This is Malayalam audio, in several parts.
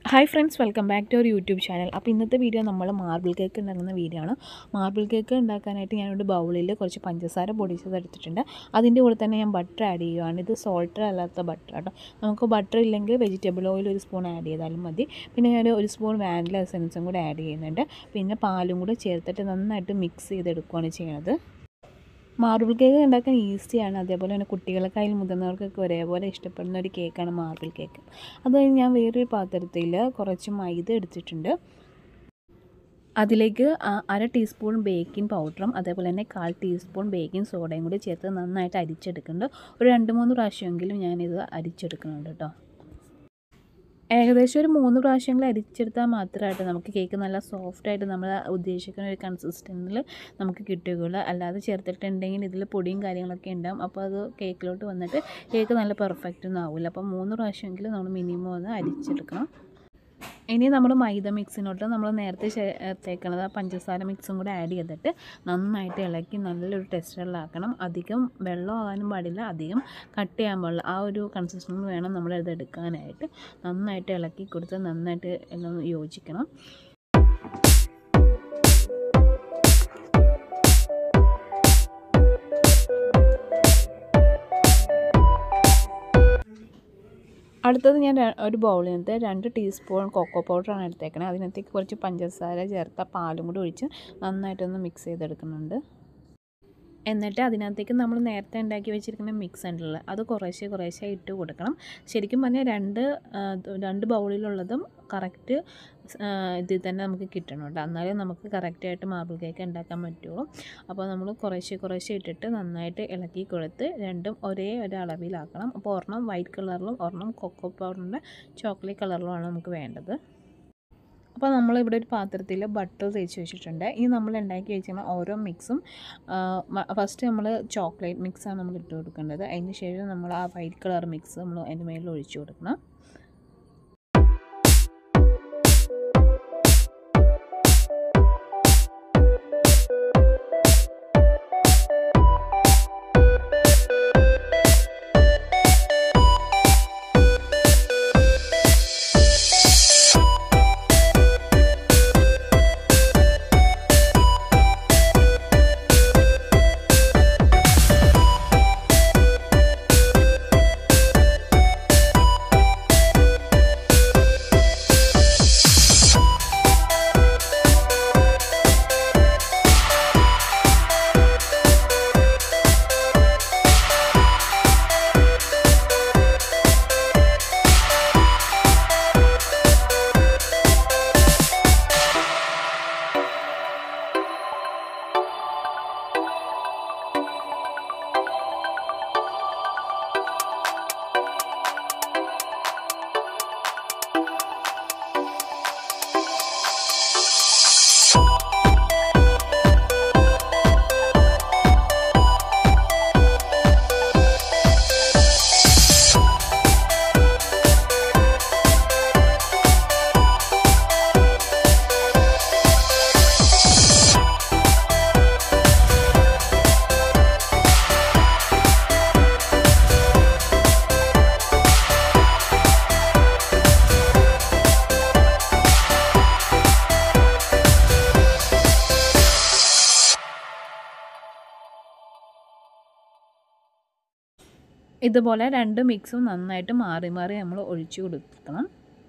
hi friends welcome back to our YouTube channel അപ്പോൾ ഇന്നത്തെ വീഡിയോ നമ്മൾ മാർബിൾ കേക്ക് ഉണ്ടാക്കുന്ന വീഡിയോ ആണ് മാർബിൾ കേക്ക് ഉണ്ടാക്കാനായിട്ട് ഞാനൊരു ബൗളിൽ കുറച്ച് പഞ്ചസാര പൊടിച്ചത് എടുത്തിട്ടുണ്ട് അതിൻ്റെ കൂടെ തന്നെ ഞാൻ ബട്ടർ ആഡ് ചെയ്യുകയാണ് ഇത് സോൾട്ടർ അല്ലാത്ത ബട്ടർ കേട്ടോ നമുക്ക് ബട്ടർ ഇല്ലെങ്കിൽ വെജിറ്റബിൾ ഓയിൽ ഒരു സ്പൂൺ ആഡ് ചെയ്താലും മതി പിന്നെ ഞാൻ ഒരു സ്പൂൺ വാനില എസൻസും കൂടെ ആഡ് ചെയ്യുന്നുണ്ട് പിന്നെ പാലും കൂടെ ചേർത്തിട്ട് നന്നായിട്ട് മിക്സ് ചെയ്തെടുക്കുകയാണ് ചെയ്യുന്നത് മാർബിൾ കേക്ക് ഉണ്ടാക്കാൻ ഈസിയാണ് അതേപോലെ തന്നെ കുട്ടികൾക്കായാലും മുതിർന്നവർക്കൊക്കെ ഒരേപോലെ ഇഷ്ടപ്പെടുന്ന ഒരു കേക്കാണ് മാർബിൾ കേക്ക് അത് കഴിഞ്ഞ് ഞാൻ വേറൊരു പാത്രത്തിൽ കുറച്ച് മൈദ എടുത്തിട്ടുണ്ട് അതിലേക്ക് അര ടീസ്പൂൺ ബേക്കിംഗ് പൗഡറും അതേപോലെ തന്നെ കാൽ ടീസ്പൂൺ ബേക്കിംഗ് സോഡയും കൂടി ചേർത്ത് നന്നായിട്ട് അരിച്ചെടുക്കുന്നുണ്ട് ഒരു രണ്ട് മൂന്ന് പ്രാവശ്യമെങ്കിലും ഞാനിത് അരിച്ചെടുക്കുന്നുണ്ട് കേട്ടോ ഏകദേശം ഒരു മൂന്ന് പ്രാവശ്യങ്ങൾ അരിച്ചെടുത്താൽ മാത്രമായിട്ട് നമുക്ക് കേക്ക് നല്ല സോഫ്റ്റായിട്ട് നമ്മൾ ഉദ്ദേശിക്കുന്ന ഒരു കൺസിസ്റ്റൻസിൽ നമുക്ക് കിട്ടുകയുള്ളൂ അല്ലാതെ ചേർത്തിട്ടുണ്ടെങ്കിൽ ഇതിൽ പൊടിയും കാര്യങ്ങളൊക്കെ ഉണ്ടാവും അപ്പോൾ അത് കേക്കിലോട്ട് വന്നിട്ട് കേക്ക് നല്ല പെർഫെക്റ്റ് ഒന്നും ആവില്ല അപ്പോൾ മൂന്ന് പ്രാവശ്യമെങ്കിലും നമ്മൾ മിനിമം ഒന്ന് അരിച്ചെടുക്കണം ഇനി നമ്മൾ മൈദ മിക്സിനോട്ട് നമ്മൾ നേരത്തെ ചേർത്തേക്കണത് ആ പഞ്ചസാര മിക്സും കൂടെ ആഡ് ചെയ്തിട്ട് നന്നായിട്ട് ഇളക്കി നല്ലൊരു ടെക്സ്ചറിലാക്കണം അധികം വെള്ളം ആകാനും പാടില്ല അധികം കട്ട് ചെയ്യാൻ പാടില്ല ആ ഒരു കൺസിസ്റ്റൻസി വേണം നമ്മളിത് എടുക്കാനായിട്ട് നന്നായിട്ട് ഇളക്കി കൊടുത്ത് നന്നായിട്ട് എല്ലാം യോജിക്കണം അടുത്തത് ഞാൻ ഒരു ബൗളിനകത്ത് രണ്ട് ടീസ്പൂൺ കൊക്കോ പൗഡറാണ് എടുത്തേക്കണത് അതിനകത്തേക്ക് കുറച്ച് പഞ്ചസാര ചേർത്ത പാലും കൂടി ഒഴിച്ച് നന്നായിട്ടൊന്ന് മിക്സ് ചെയ്തെടുക്കുന്നുണ്ട് എന്നിട്ട് അതിനകത്തേക്ക് നമ്മൾ നേരത്തെ ഉണ്ടാക്കി വെച്ചിരിക്കുന്ന മിക്സ് ഉണ്ടല്ലോ അത് കുറേശ്ശെ കുറേശ്ശെ ഇട്ട് കൊടുക്കണം ശരിക്കും പറഞ്ഞാൽ രണ്ട് രണ്ട് ബൗളിലുള്ളതും കറക്റ്റ് ഇതിൽ തന്നെ നമുക്ക് കിട്ടണം കേട്ടോ എന്നാലേ നമുക്ക് കറക്റ്റായിട്ട് മാർബിൾ കേക്ക് ഉണ്ടാക്കാൻ പറ്റുള്ളൂ അപ്പോൾ നമ്മൾ കുറേശ്ശെ കുറേശ്ശെ ഇട്ടിട്ട് നന്നായിട്ട് ഇളക്കി കൊടുത്ത് രണ്ടും ഒരേ ഒരളവിലാക്കണം അപ്പോൾ ഒരെണ്ണം വൈറ്റ് കളറിലും ഒരെണ്ണം കൊക്കോ പൗഡറിൻ്റെ ചോക്ലേറ്റ് കളറിലുമാണ് നമുക്ക് വേണ്ടത് അപ്പോൾ നമ്മളിവിടെ ഒരു പാത്രത്തിൽ ബട്ടർ തേച്ച് വെച്ചിട്ടുണ്ട് ഇനി നമ്മൾ ഉണ്ടാക്കി വെച്ചിരുന്ന ഓരോ മിക്സും ഫസ്റ്റ് നമ്മൾ ചോക്ലേറ്റ് മിക്സാണ് നമ്മൾ ഇട്ട് കൊടുക്കേണ്ടത് അതിന് ശേഷം നമ്മൾ ആ വൈറ്റ് കളർ മിക്സ് നമ്മൾ അതിൻ്റെ മേളിൽ ഒഴിച്ചു കൊടുക്കണം ഇതുപോലെ രണ്ട് മിക്സും നന്നായിട്ട് മാറി മാറി നമ്മൾ ഒഴിച്ചു കൊടുക്കണം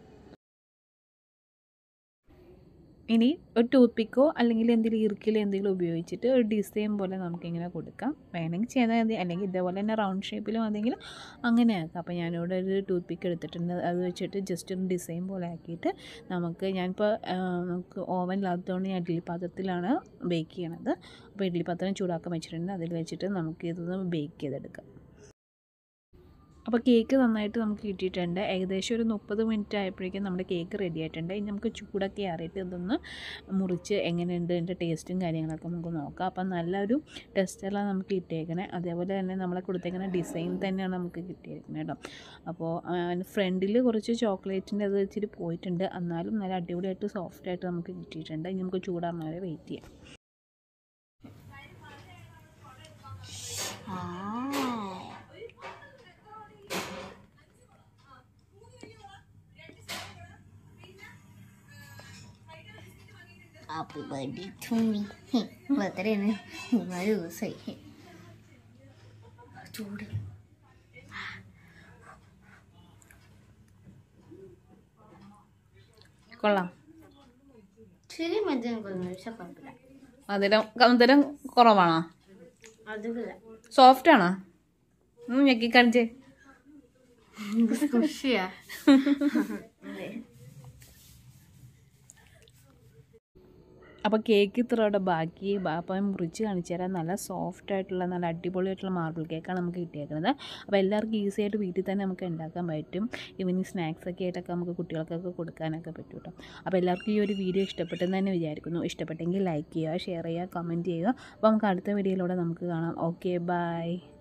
ഇനി ഒരു ടൂത്ത് പിക്കോ അല്ലെങ്കിൽ എന്തെങ്കിലും ഇറുക്കിലോ എന്തെങ്കിലും ഉപയോഗിച്ചിട്ട് ഒരു ഡിസൈൻ പോലെ നമുക്കിങ്ങനെ കൊടുക്കാം വേണമെങ്കിൽ ചെയ്താൽ മതി അല്ലെങ്കിൽ ഇതേപോലെ തന്നെ റൗണ്ട് ഷേപ്പിലും എന്തെങ്കിലും അങ്ങനെ ആക്കാം അപ്പോൾ ഞാനിവിടെ ഒരു ടൂത്ത് പിക്ക് എടുത്തിട്ടുണ്ട് അത് വെച്ചിട്ട് ജസ്റ്റ് ഒരു ഡിസൈൻ പോലെ ആക്കിയിട്ട് നമുക്ക് ഞാനിപ്പോൾ നമുക്ക് ഓവനിലാത്തതുകൊണ്ട് ഞാൻ ഇഡ്ഡലി പാത്രത്തിലാണ് ബേക്ക് ചെയ്യണത് അപ്പോൾ ഇഡ്ഡലി പാത്രം ചൂടാക്കാൻ വെച്ചിട്ടുണ്ട് അതിൽ വെച്ചിട്ട് നമുക്ക് ഇതൊന്ന് ബേക്ക് ചെയ്തെടുക്കാം അപ്പോൾ കേക്ക് നന്നായിട്ട് നമുക്ക് കിട്ടിയിട്ടുണ്ട് ഏകദേശം ഒരു മുപ്പത് മിനിറ്റ് ആയപ്പോഴേക്കും നമ്മുടെ കേക്ക് റെഡി ആയിട്ടുണ്ട് ഇനി നമുക്ക് ചൂടൊക്കെ ആറിയിട്ട് ഇതൊന്ന് മുറിച്ച് എങ്ങനെയുണ്ട് ഇതിൻ്റെ ടേസ്റ്റും കാര്യങ്ങളൊക്കെ നമുക്ക് നോക്കാം അപ്പം നല്ലൊരു ടെസ്റ്റെല്ലാം നമുക്ക് കിട്ടിയേക്കണേ അതേപോലെ തന്നെ നമ്മളെ കൊടുത്തേക്കുന്ന ഡിസൈൻ തന്നെയാണ് നമുക്ക് കിട്ടിയിരിക്കുന്നത് കേട്ടോ അപ്പോൾ ഫ്രണ്ടിൽ കുറച്ച് ചോക്ലേറ്റിൻ്റെ അത് വെച്ചിട്ട് പോയിട്ടുണ്ട് എന്നാലും നല്ല അടിപൊളിയായിട്ട് സോഫ്റ്റായിട്ട് നമുക്ക് കിട്ടിയിട്ടുണ്ട് ഇനി നമുക്ക് ചൂടാറുന്ന വരെ വെയിറ്റ് ചെയ്യാം ഹാപ്പി ബർത്ത്ഡേ ടു മീ ബർത്ത്ഡേയാണ് മൂന്നാല് ദിവസമായി ചൂട് കൊള്ളാം ശരി മധുരം കൊന്നു പക്ഷെ കുഴപ്പമില്ല മധുരം മധുരം കുറവാണോ അതില്ല സോഫ്റ്റ് ആണോ ഒന്ന് ഞെക്കി കാണിച്ചേ ഖുഷിയാ അപ്പോൾ കേക്ക് ഇത്രയുടെ ബാക്കി ബാ- അപ്പം മുറിച്ച് കാണിച്ചു തരാം നല്ല സോഫ്റ്റ് ആയിട്ടുള്ള നല്ല അടിപൊളിയായിട്ടുള്ള മാർബിൾ കേക്കാണ് നമുക്ക് കിട്ടിയേക്കുന്നത് അപ്പോൾ എല്ലാവർക്കും ഈസി ആയിട്ട് വീട്ടിൽ തന്നെ നമുക്ക് ഉണ്ടാക്കാൻ പറ്റും ഈവനിങ് സ്നാക്സ് ഒക്കെ ആയിട്ടൊക്കെ നമുക്ക് കുട്ടികൾക്കൊക്കെ കൊടുക്കാനൊക്കെ പറ്റും കേട്ടോ അപ്പോൾ എല്ലാവർക്കും ഈ ഒരു വീഡിയോ ഇഷ്ടപ്പെട്ടെന്ന് തന്നെ വിചാരിക്കുന്നു ഇഷ്ടപ്പെട്ടെങ്കിൽ ലൈക്ക് ചെയ്യുക ഷെയർ ചെയ്യുക കമൻറ്റ് ചെയ്യുക അപ്പോൾ നമുക്ക് അടുത്ത വീഡിയോയിലൂടെ നമുക്ക് കാണാം ഓക്കെ ബൈ